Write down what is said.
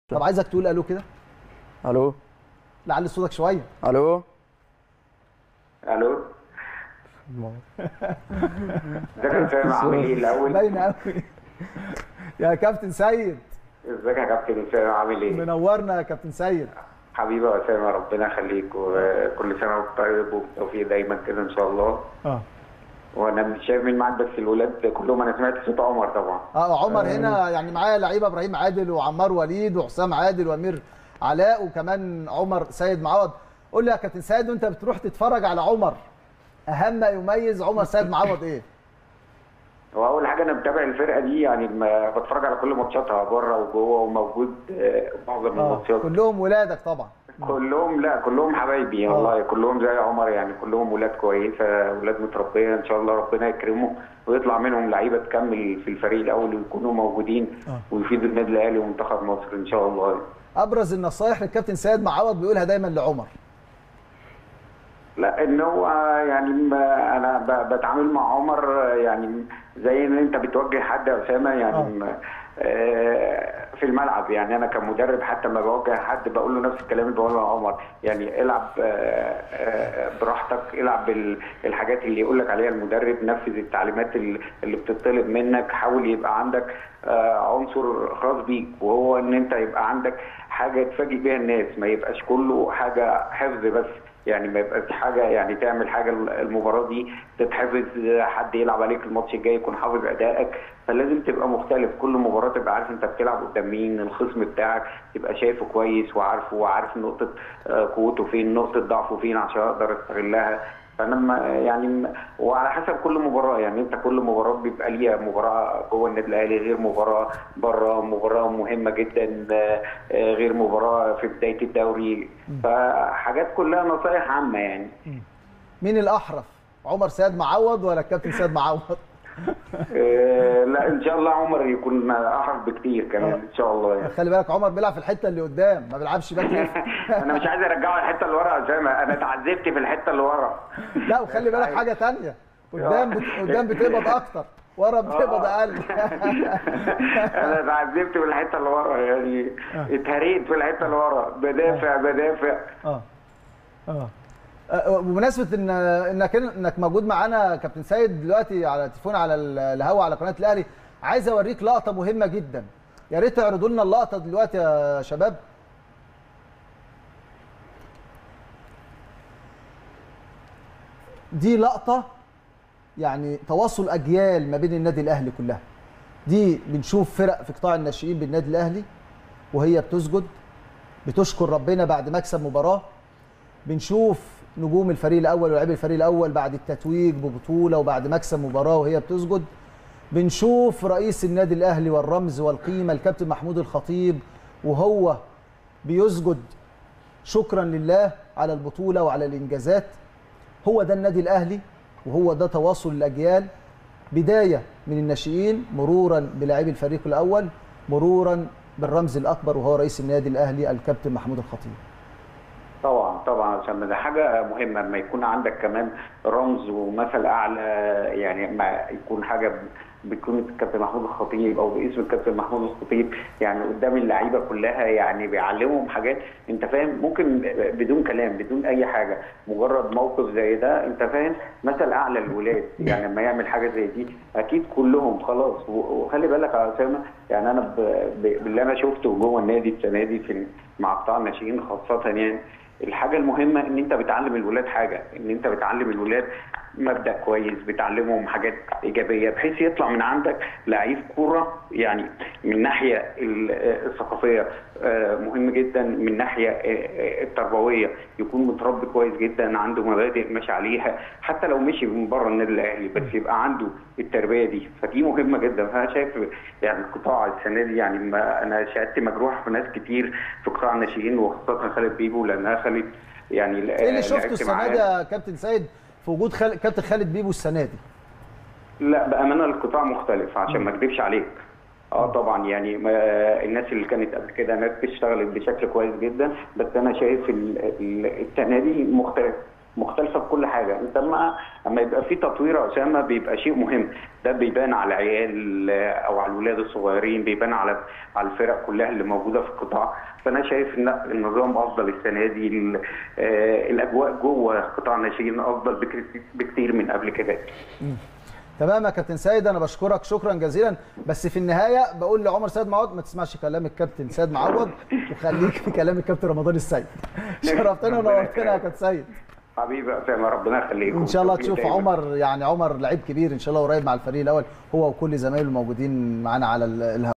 طب عايزك تقول الو كده الو لعلي صوتك شويه الو الو ازيك يا اسامه عامل ايه الاول؟ باينه قوي يا كابتن سيد ازيك يا كابتن اسامه عامل ايه؟ منورنا يا كابتن سيد حبيبي يا اسامه ربنا يخليك وكل سنه وانت طيب وبالتوفيق دايما كده ان شاء الله اه وانا مش شايف مين معاك بس الولاد كلهم انا سمعت صوت عمر طبعا اه عمر هنا يعني معايا لعيبه ابراهيم عادل وعمار وليد وحسام عادل وامير علاء وكمان عمر سيد معوض قول لي يا كابتن سيد وانت بتروح تتفرج على عمر اهم ما يميز عمر سيد معوض ايه؟ هو اول حاجه انا متابع الفرقه دي يعني ما بتفرج على كل ماتشاتها بره وجوه وموجود آه، معظم اه الماتشات كلهم ولادك طبعا كلهم لا كلهم حبايبي آه. والله كلهم زي عمر يعني كلهم ولاد كويسه ولاد متربيه ان شاء الله ربنا يكرمهم ويطلع منهم لعيبه تكمل في الفريق الاول ويكونوا موجودين آه. ويفيدوا النادي الاهلي ومنتخب مصر ان شاء الله ابرز النصايح للكابتن سيد معوض بيقولها دايما لعمر لا ان هو يعني ما انا ب- بتعامل مع عمر يعني زي ان انت بتوجه حد يا اسامه يعني آه، في الملعب يعني انا كمدرب حتى ما بوجه حد بقول له نفس الكلام اللي بقوله لعمر يعني العب آه، آه، براحتك العب بالحاجات اللي يقول لك عليها المدرب نفذ التعليمات اللي اللي بتطلب منك حاول يبقى عندك آه، عنصر خاص بيك وهو ان انت يبقى عندك حاجه تفاجئ بيها الناس ما يبقاش كله حاجه حفظ بس يعني ما يبقاش حاجه يعني تعمل حاجه المباراه دي تتحفظ حد يلعب عليك الماتش الجاي يكون حافظ ادائك فلازم تبقى مختلف كل مباراه تبقى عارف انت بتلعب قدام مين الخصم بتاعك تبقى شايفه كويس وعارفه وعارف نقطه آه، قوته فين نقطه ضعفه فين عشان اقدر استغلها فانا ما- يعني م- وعلى حسب كل مباراه يعني انت كل مباراه بيبقى ليها مباراه جوه النادي الاهلي غير مباراه بره مباراه مهمه جدا آه، آه، غير مباراه في بدايه الدوري فحاجات كلها نصايح عامه يعني مين الاحرف عمر سيد معوض ولا الكابتن سيد معوض آه، لا ان شاء الله عمر يكون احرف بكتير كمان ان شاء الله يعني خلي بالك عمر بيلعب في الحته اللي قدام ما بيلعبش باك ليفت انا مش عايز ارجعه الحته اللي ورا يا اسامه انا اتعذبت في الحته اللي ورا لا وخلي بالك حاجه تانية قدام بت... قدام بتقبض اكتر ورا بتقبض اقل انا اتعذبت في الحته اللي ورا يعني اتهريت في الحته اللي ورا بدافع بدافع اه اه آه، بمناسبه ان انك انك موجود معانا كابتن سيد دلوقتي على تليفون على ال- الهوا على قناه الاهلي عايز اوريك لقطه مهمه جدا يا ريت تعرضوا لنا اللقطه دلوقتي يا شباب دي لقطه يعني تواصل اجيال ما بين النادي الاهلي كلها دي بنشوف فرق في قطاع الناشئين بالنادي الاهلي وهي بتسجد بتشكر ربنا بعد مكسب مباراه بنشوف نجوم الفريق الاول ولاعبي الفريق الاول بعد التتويج ببطوله وبعد مكسب مباراه وهي بتسجد بنشوف رئيس النادي الاهلي والرمز والقيمه الكابتن محمود الخطيب وهو بيسجد شكرا لله على البطوله وعلى الانجازات هو ده النادي الاهلي وهو ده تواصل الاجيال بدايه من الناشئين مرورا بلاعبي الفريق الاول مرورا بالرمز الاكبر وهو رئيس النادي الاهلي الكابتن محمود الخطيب طبعا طبعا عشان ده حاجه مهمه لما يكون عندك كمان رمز ومثل اعلى يعني ما يكون حاجه ب- بيكون الكابتن محمود الخطيب او باسم الكابتن محمود الخطيب يعني قدام اللعيبه كلها يعني بيعلمهم حاجات انت فاهم ممكن بدون كلام بدون اي حاجه مجرد موقف زي ده انت فاهم مثل اعلى للولاد يعني لما يعمل حاجه زي دي اكيد كلهم خلاص و- وخلي بالك يا اسامه يعني انا ب- ب- باللي انا شفته جوه النادي السنه دي في مع قطاع الناشئين خاصه يعني الحاجه المهمه ان انت بتعلم الولاد حاجه ان انت بتعلم الولاد مبدا كويس بتعلمهم حاجات ايجابيه بحيث يطلع من عندك لعيب كوره يعني من الناحيه ال- الثقافيه آه، مهم جدا من الناحيه آه، آه، التربويه يكون متربي كويس جدا عنده مبادئ ماشي عليها حتى لو مشي من بره النادي الاهلي بس يبقى عنده التربيه دي فدي مهمه جدا فانا شايف يعني القطاع السنه دي يعني ما انا شهادتي مجروحه في ناس كتير في قطاع الناشئين وخاصه خالد بيبو لانها خالد يعني ايه اللي شفته السنه دي يا كابتن سيد في وجود خال... كابتن خالد بيبو السنه دي لا بامانه القطاع مختلف عشان ما اكذبش عليك اه طبعا يعني ما الناس اللي كانت قبل كده ناس اشتغلت بشكل كويس جدا بس انا شايف ال- ال- السنه دي مختلف مختلفه في كل حاجه انت اما اما يبقى في تطوير يا اسامه بيبقى شيء مهم ده بيبان على العيال او على الولاد الصغيرين بيبان على على الفرق كلها اللي موجوده في القطاع فانا شايف ان النظام افضل السنه دي ال- آه، الاجواء جوه قطاع الناشئين افضل بكتير- بكتير من قبل كده تمام يا كابتن سيد انا بشكرك شكرا جزيلا بس في النهايه بقول لعمر سيد معوض ما تسمعش كلام الكابتن سيد معوض وخليك في كلام الكابتن رمضان السيد شرفتنا ونورتنا يا كابتن سيد حبيبي يا اسامه ربنا يخليك ان شاء الله والتوفيق تشوف دايماً. عمر يعني عمر لعيب كبير ان شاء الله قريب مع الفريق الاول هو وكل زمايله الموجودين معانا على ال- الهواء